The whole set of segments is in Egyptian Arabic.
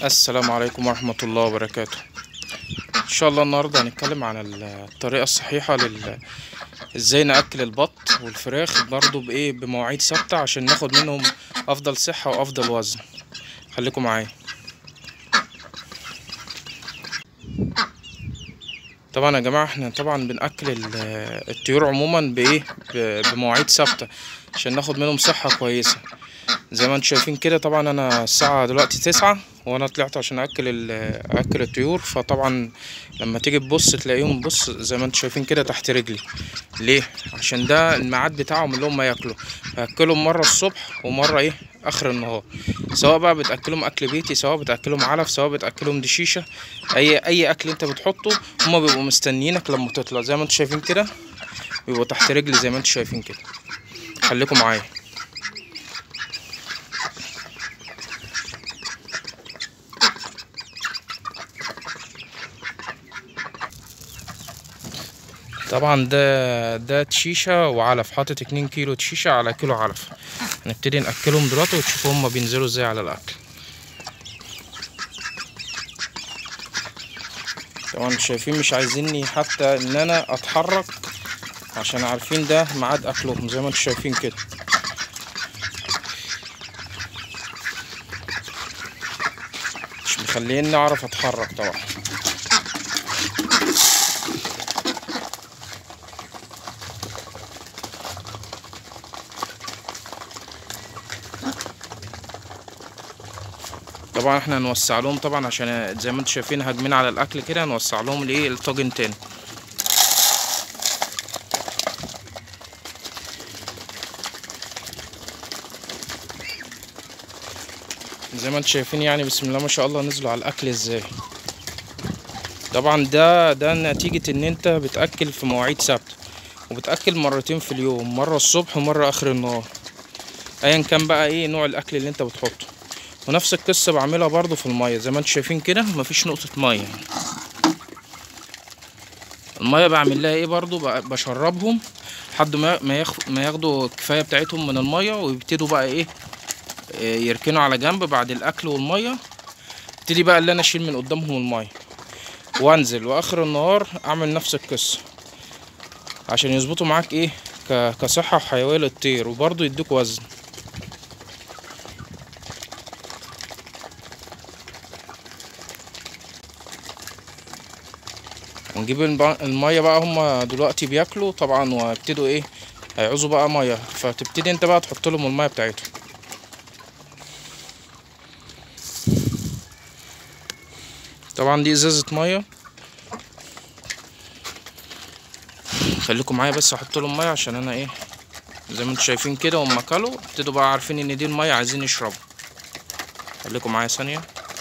السلام عليكم ورحمة الله وبركاته ان شاء الله النهاردة هنتكلم عن الطريقة الصحيحة لل ازاي نأكل البط والفراخ برضو بايه بمواعيد ثابتة عشان ناخد منهم افضل صحة وافضل وزن خليكم معايا طبعا يا جماعة احنا طبعا بنأكل ال- الطيور عموما بايه ب- بمواعيد ثابتة عشان ناخد منهم صحة كويسة زي ما انتم شايفين كده طبعا انا الساعة دلوقتي تسعة وانا طلعت عشان اكل ال- اكل الطيور فطبعا لما تيجي تبص تلاقيهم بص زي ما انتم شايفين كده تحت رجلي ليه عشان ده الميعاد بتاعهم اللي هم ياكلوا باكلهم مرة الصبح ومرة ايه اخر النهار سواء بقى بتاكلهم اكل بيتي سواء بتاكلهم علف سواء بتاكلهم دشيشة اي اي اكل انت بتحطه هما بيبقوا مستنيينك لما تطلع زي ما انتم شايفين كده بيبقوا تحت رجلي زي ما انتم شايفين كده خليكم معايا طبعا ده ده تشيشة وعلف حاطط اتنين كيلو تشيشة على كيلو علف هنبتدي نأكلهم دلوقتي وتشوفوا هما بينزلوا ازاي على الأكل طبعا شايفين مش عايزيني حتى ان انا اتحرك عشان عارفين ده ميعاد اكلهم زي ما انتم شايفين كده مش مخليني اعرف اتحرك طبعا طبعا احنا هنوسع لهم طبعا عشان زي ما انتم شايفين هاجمين على الاكل كده هنوسع لهم الايه الطاجن تاني زي ما انتم شايفين يعني بسم الله ما شاء الله نزلوا على الاكل ازاي طبعا ده ده نتيجة ان انت بتاكل في مواعيد ثابتة وبتاكل مرتين في اليوم مرة الصبح ومرة اخر النهار ايا كان بقى ايه نوع الاكل اللي انت بتحطه ونفس القصة بعملها برضو في المية زي ما انتم شايفين كده مفيش نقطة مية المية بعمل لها ايه برضو ب- بشربهم لحد ما ما ياخ- ما ياخدوا الكفاية بتاعتهم من المية ويبتدوا بقى ايه آه، يركنوا على جنب بعد الاكل والمية ابتدي بقى اللي انا اشيل من قدامهم المية وانزل واخر النهار اعمل نفس القصة عشان يظبطوا معاك ايه ك- كصحة وحيوية للطير وبرضو يدوك وزن نجيب الب- المية بقى هما دلوقتي بياكلوا طبعا ويبتدوا ايه هيعوزوا بقى مية فتبتدي انت بقى تحط لهم المية بتاعتهم طبعا دي ازازة مية خليكم معايا بس احط لهم مية عشان انا ايه زي ما انتم شايفين كده هما كلوا ابتدوا بقى عارفين ان دي المية عايزين يشربوا خليكم معايا ثانية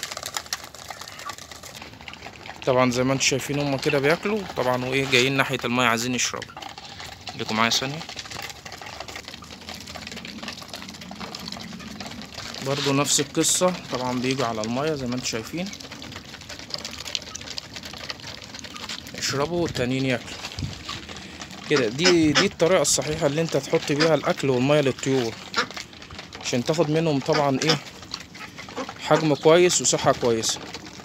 طبعا زي ما انتم شايفين هما كده بياكلوا طبعا وايه جايين ناحية المية عايزين يشربوا خليكم معايا ثانية برضو نفس القصة طبعا بيجوا على المية زي ما انتم شايفين يشربوا والتانيين ياكلوا كده دي دي الطريقة الصحيحة اللي انت تحط بيها الاكل والمية للطيور عشان تاخد منهم طبعا ايه حجم كويس وصحة كويسة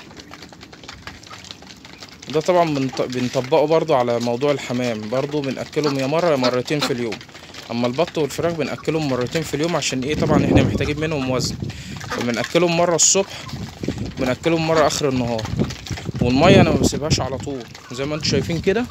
ده طبعا بنط- بنطبقه برضو على موضوع الحمام برضو بنأكلهم يا مرة يا مرتين في اليوم اما البط والفراخ بنأكلهم مرتين في اليوم عشان ايه طبعا احنا محتاجين منهم وزن فبنأكلهم مرة الصبح بنأكلهم مرة اخر النهار والمية انا ما بسيبهاش على طول زي ما انتم شايفين كده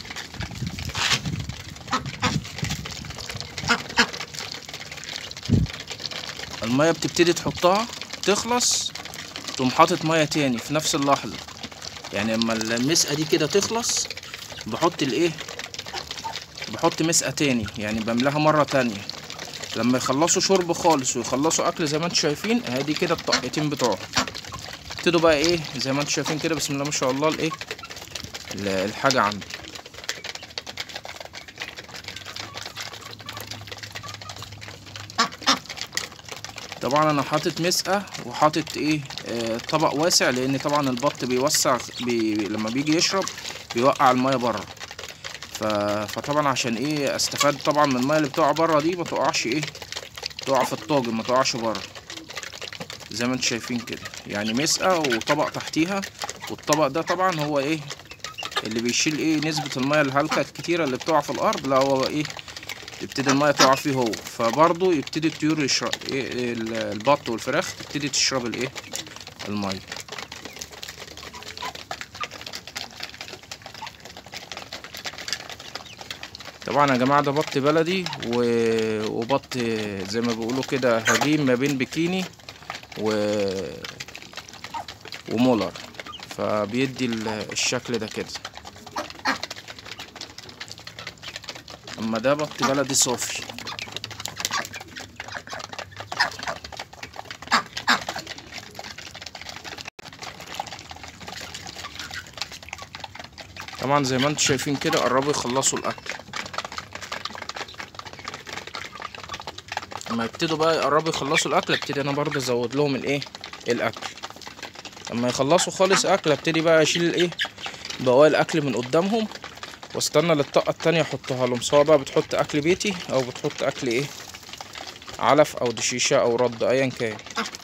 المية بتبتدي تحطها تخلص تقوم حاطط مية تاني في نفس اللحظة يعني اما المسقة دي كده تخلص بحط الايه بحط مسقة تاني يعني بملاها مرة تانية لما يخلصوا شرب خالص ويخلصوا اكل زي ما انتم شايفين ادي كده الطقتين بتوعهم ابتدوا بقى ايه زي ما انتم شايفين كده بسم الله ما شاء الله الايه ال- الحاجة عندي طبعا انا حاطط مسقه وحاطط ايه آه طبق واسع لان طبعا البط بيوسع بي لما بيجي يشرب بيوقع الميه بره ف... فطبعا عشان ايه استفاد طبعا من الميه اللي بتقع بره دي ما تقعش ايه تقع في الطاجن ما تقعش بره زي ما انتم شايفين كده يعني مسقة وطبق تحتيها والطبق ده طبعا هو ايه اللي بيشيل ايه نسبة المية الهالكة الكتيرة اللي بتقع في الارض لا هو ايه يبتدي المية تقع فيه هو فبرضه يبتدي الطيور يشرب ايه ال- البط والفراخ تبتدي تشرب الايه المية طبعا يا جماعة ده بط بلدي و... وبط زي ما بيقولوا كده هجين ما بين بكيني و... ومولر فبيدي ال- الشكل ده كده اما ده بط بلدي صافي طبعا زي ما انتم شايفين كده قربوا يخلصوا الاكل لما يبتدوا بقى يقربوا يخلصوا الاكل ابتدي انا برضه ازود لهم الايه الاكل لما يخلصوا خالص اكل ابتدي بقى اشيل الايه بواقي الاكل من قدامهم واستنى للطاقه التانية احطها لهم سواء بقى بتحط اكل بيتي او بتحط اكل ايه علف او دشيشه او رد ايا كان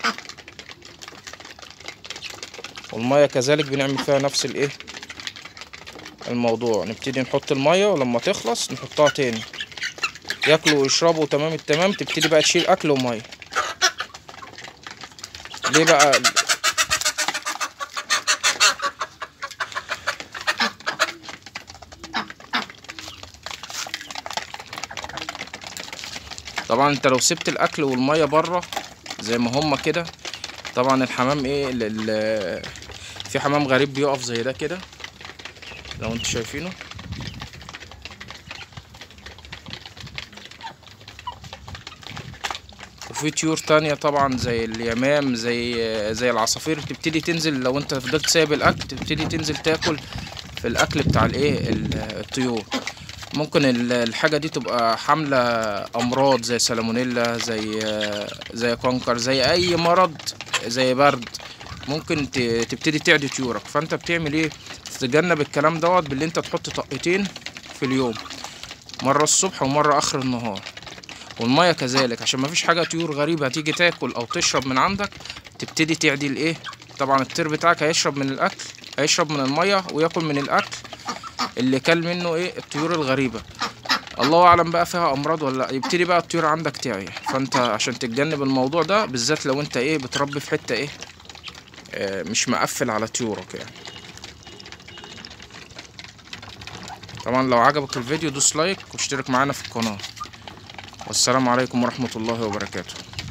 والميه كذلك بنعمل فيها نفس الايه الموضوع نبتدي نحط الميه ولما تخلص نحطها تاني ياكلوا ويشربوا تمام التمام تبتدي بقى تشيل اكل وميه ليه بقى طبعا انت لو سبت الاكل والميه بره زي ما هما كده طبعا الحمام ايه ال- ال- في حمام غريب بيقف زي ده كده لو انتوا شايفينه وفي طيور تانية طبعا زي اليمام زي زي العصافير تبتدي تنزل لو انت فضلت سايب الاكل تبتدي تنزل تاكل في الاكل بتاع الايه ال- الطيور ممكن ال- الحاجة دي تبقى حاملة امراض زي سالمونيلا زي زي كونكر زي اي مرض زي برد ممكن ت- تبتدي تعدي طيورك فانت بتعمل ايه تتجنب الكلام دوت باللي انت تحط طقتين في اليوم مرة الصبح ومرة اخر النهار والميه كذلك عشان مفيش حاجه طيور غريبه هتيجي تاكل او تشرب من عندك تبتدي تعدي الايه طبعا الطير بتاعك هيشرب من الاكل هيشرب من الميه وياكل من الاكل اللي كل منه ايه الطيور الغريبه الله اعلم بقى فيها امراض ولا لا يبتدي بقى الطيور عندك تعي فانت عشان تتجنب الموضوع ده بالذات لو انت ايه بتربي في حته ايه آه مش مقفل على طيورك يعني طبعا لو عجبك الفيديو دوس لايك واشترك معانا في القناه والسلام عليكم ورحمة الله وبركاته